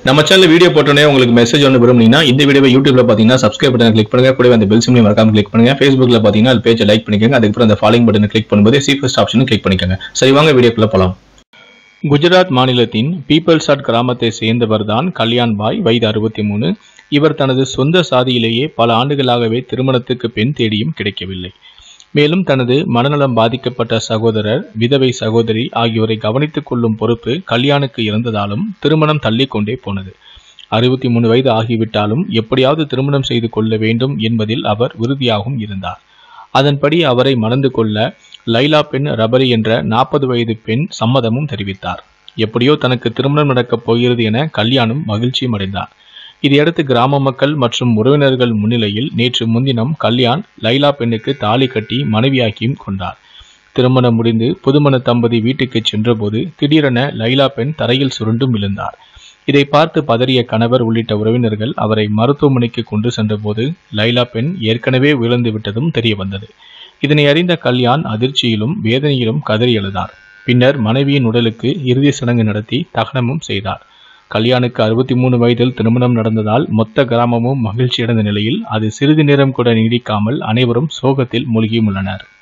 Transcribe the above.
நம்ம channel video போட்டோன்னே உங்களுக்கு மெசேஜ் ஒன்று விரும்புனீங்கன்னா இந்த வீடியோவை யூடியூப்ல பார்த்தீங்கன்னா சப்ஸ்கிரைப் பட்டன் கிளிக் பண்ணுங்க கூடவே அந்த பெல் சிம்லையும் மறக்காம கிளிக் பண்ணுங்க ஃபேஸ்புக்ல பார்த்தீங்கன்னா அது பேஜை லைக் பண்ணிக்கோங்க அதுக்கப்புறம் அந்த ஃபாலோயிங் பட்டனை கிளிக் பண்ணும்போது சீஃபஸ்ட் ஆப்ஷனும் கிளிக் பண்ணிக்கோங்க சரி வாங்க வீடியோக்குள்ள போலாம் குஜராத் மாநிலத்தின் பீப்பிள்சாட் கிராமத்தை சேர்ந்தவர் தான் கல்யாண் பாய் வயது அறுபத்தி மூணு இவர் தனது சொந்த சாதியிலேயே பல ஆண்டுகளாகவே திருமணத்துக்கு பெண் தேடியும் கிடைக்கவில்லை மேலும் தனது மனநலம் பாதிக்கப்பட்ட சகோதரர் விதவை சகோதரி ஆகியோரை கவனித்துக் கொள்ளும் பொறுப்பு கல்யாணுக்கு இருந்ததாலும் திருமணம் தள்ளிக்கொண்டே போனது அறுபத்தி மூணு வயது ஆகிவிட்டாலும் எப்படியாவது திருமணம் செய்து கொள்ள வேண்டும் என்பதில் அவர் உறுதியாகவும் இருந்தார் அதன்படி அவரை மணந்து கொள்ள லைலா பெண் ரபரி என்ற நாற்பது வயது பெண் சம்மதமும் தெரிவித்தார் எப்படியோ தனக்கு திருமணம் நடக்கப் போகிறது என கல்யாணும் மகிழ்ச்சியும் அடைந்தார் இதையடுத்து கிராம மக்கள் மற்றும் உறவினர்கள் முன்னிலையில் நேற்று முன்தினம் கல்யாண் லைலா பெண்ணுக்கு தாலி கட்டி மனைவியாக்கியும் கொண்டார் திருமணம் முடிந்து புதுமண தம்பதி வீட்டுக்கு சென்றபோது திடீரென லைலா பெண் தரையில் சுருண்டும் விழுந்தார் இதை பார்த்து பதறிய கணவர் உள்ளிட்ட உறவினர்கள் அவரை மருத்துவமனைக்கு கொண்டு சென்றபோது லைலா பெண் ஏற்கனவே விழுந்து விட்டதும் தெரிய வந்தது இதனை அறிந்த கல்யாண் அதிர்ச்சியிலும் வேதனையிலும் கதறி எழுதார் பின்னர் மனைவியின் உடலுக்கு இறுதி சடங்கு நடத்தி தகனமும் செய்தார் கல்யாணுக்கு அறுபத்தி மூணு வயதில் திருமணம் நடந்ததால் மொத்த கிராமமும் மகிழ்ச்சியடைந்த நிலையில் அது சிறிது நேரம் கூட நீடிக்காமல் அனைவரும் சோகத்தில் மூழ்கியும் உள்ளனர்